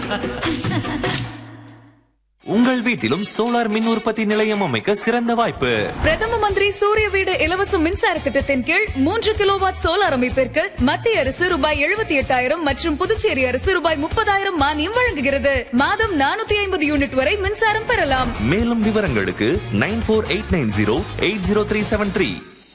உங்கள் வீட்டிலும் சோலார் மின் உற்பத்தி நிலையம் அமைக்க சிறந்த வாய்ப்பு பிரதம மந்திரி சூரிய வீடு இலவச மின்சார திட்டத்தின் கீழ் மூன்று கிலோவாட் சோலார் அமைப்பிற்கு மத்திய அரசு ரூபாய் எழுபத்தி எட்டாயிரம் மற்றும் புதுச்சேரி அரசு ரூபாய் முப்பதாயிரம் மானியம் வழங்குகிறது மாதம் நானூத்தி ஐம்பது யூனிட் வரை மின்சாரம் பெறலாம் மேலும் விவரங்களுக்கு nine four eight nine zero eight zero three seven three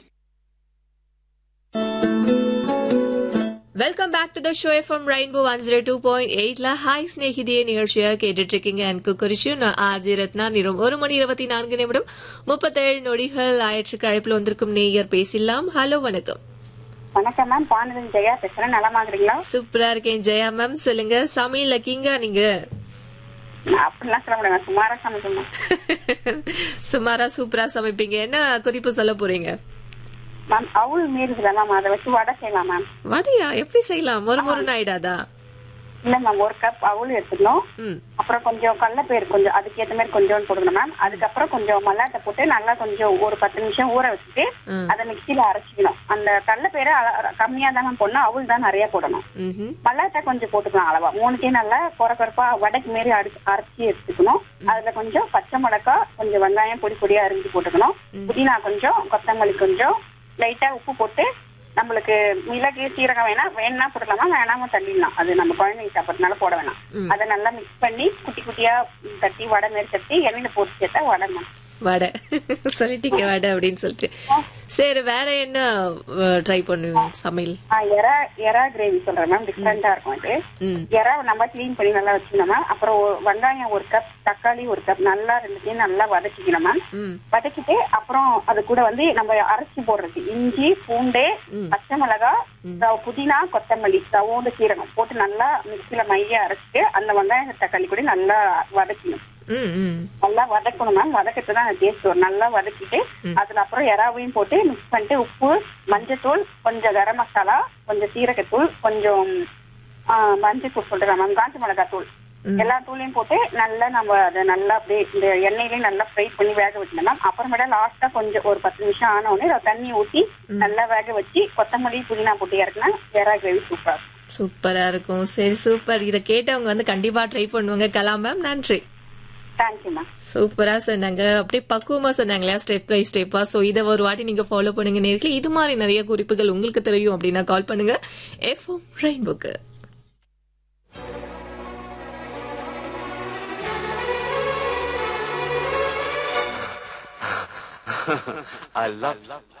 welcome back to the show FM rainbow one zero two point எயிட்ல ஹாய் ஸ்நேகிதியே நிகழ்ச்சியா கேட்டுட்டு இருக்கீங்க எனக்கு குறிச்சு நான் ஆர்ஜி ரத்னா நிறம் ஒரு மணி இருபத்தி நான்கு நிமிடம் முப்பத்தேழு நொடிகள் ஆயிற்றுக்கு அழைப்புல வந்திருக்கும் நேயர் பேசிடலாம் ஹலோ வணக்கம் வணக்கம் மேம் பானுதன் ஜெயா பேசுறேன் நலமாகறீங்களா சூப்பரா இருக்கேன் ஜெயா மேம் சொல்லுங்க சமையல்ல கிங்கா நீங்க நான் அப்படிலாம் சொல்ல முடியாது சுமாரா சமைக்கணும் சுமாரா சூப்பரா சமைப்பீங்க என்ன குறிப்பு சொல்ல போறீங்க மேம் அவுள் மீறுதுல மேம் அதை வச்சு வடை செய்யலாம் மேம் வடையா எப்படி செய்யலாம் ஒரு முருன்னு ஆயிடாதா இல்ல மேம் ஒரு கப் அவுள் எடுத்துக்கணும் ம் அப்புறம் கொஞ்சம் கடலப்பயிறு கொஞ்சம் அதுக்கேற்ற மாதிரி கொஞ்சம் போட்டுக்கணும் மேம் அதுக்கப்புறம் கொஞ்சம் மல்லாட்டை போட்டு நல்லா கொஞ்சம் ஒரு பத்து நிமிஷம் ஊற வச்சுட்டு ம். அதை மிக்சியில அரைச்சிக்கணும் அந்த கடலப்பயிரை அள- கம்மியா தான் மேம் போடணும் அவுள் தான் நிறைய போடணும் ம்ஹும். மல்லாட்டை கொஞ்சம் போட்டுக்கலாம் அளவா மூணுத்தையும் நல்லா குறை குறைப்பா வடைக்கு மாரி அடி அரைச்சி எடுத்துக்கணும் அதுல கொஞ்சம் பச்சை மிளகாய் கொஞ்சம் வெங்காயம் பொடி பொடியா அரிஞ்சு போட்டுக்கணும் புதினா கொஞ்சம் கொத்தமல்லி கொஞ்சம் லைட்டா உப்பு போட்டு நம்மளுக்கு மிளகு சீரகம் வேணா வேணா போட்டுக்கலாமா வேணாம தள்ளிடலாம் அது நம்ம குழந்தைங்க சாப்பிட்றதுனால போட வேணாம் ம். அதை நல்லா மிக்ஸ் பண்ணி குட்டி குட்டியா தட்டி வடை மாரி தட்டி எண்ணெயில போட்டு சேர்த்தா வடை மேம் வடை சொல்லிட்டீங்க வடை அப்படின்னு சொல்லிட்டு சரி வேற என்ன ட்ரை பண்ணுவோம் சமையல் ஆ, எறா எறா கிரேவி சொல்றேன் மேம் டிஃப்ரெண்டா இருக்கும் இது ம் எறா நம்ம க்ளீன் பண்ணி நல்லா வச்சுக்கணும் மேம் அப்புறம் ஒரு வெங்காயம் ஒரு கப் தக்காளி ஒரு கப் நல்லா ரெண்டுத்தையும் நல்லா வதக்கிக்கணும் மேம் ம் வதக்கிட்டு அப்புறம் அது கூட வந்து நம்ம அரைச்சி போடுறது இஞ்சி பூண்டு ம். பச்சை மிளகாய் ர- புதினா கொத்தமல்லி ரவோண்டு சீரகம் போட்டு நல்லா மிக்சியில மைய அரைச்சிட்டு அந்த வெங்காயம் தக்காளி கூட நல்லா வதக்கணும் ம் ம் நல்லா வதக்கணும் மேம் வதக்கிட்டு தான் டேஸ்ட் வரும் நல்லா வதக்கிட்டு அதுல அப்புறம் எறாவையும் போட்டு மிக்ஸ் பண்ணிட்டு உப்பு மஞ்சத்தூள் கொஞ்சம் கரம் மசாலா கொஞ்சம் சீரகத்தூள் கொஞ்சம் ஆ, மஞ்சத்தூள் சொல்றேன் மேம் காஞ்சி மிளகாய் தூள் எல்லா தூளையும் போட்டு நல்லா நம்ம அதை நல்லா அப்படியே இந்த எண்ணெயிலேயே நல்லா ஃப்ரை பண்ணி வேக வச்சிடணும் மேம் அப்புறமேட்டா லாஸ்டா கொஞ்சம் ஒரு பத்து நிமிஷம் ஆன உடனே அதை தண்ணி ஊத்தி நல்லா வேக வச்சு கொத்தமல்லி புதினா போட்டு இறக்குனா எறா கிரேவி சூப்பரா இருக்கும் சூப்பரா இருக்கும் சரி சூப்பர் இத கேட்டவங்க வந்து கண்டிப்பா ட்ரை பண்ணுவாங்க கலாம் மேம் நன்றி தேங்க்யூ மேம் சூப்பரா சொன்னாங்க அப்படியே பக்குவமா சொன்னாங்களா ஸ்டெப் பை ஸ்டெப்பா சோ இத ஒரு வாட்டி நீங்க ஃபாலோ பண்ணுங்க நேர்களே இது மாதிரி நிறைய குறிப்புகள் உங்களுக்கு தெரியும் அப்படின்னா கால் பண்ணுங்க எஃப்எம் ரெயின்புக்கு I love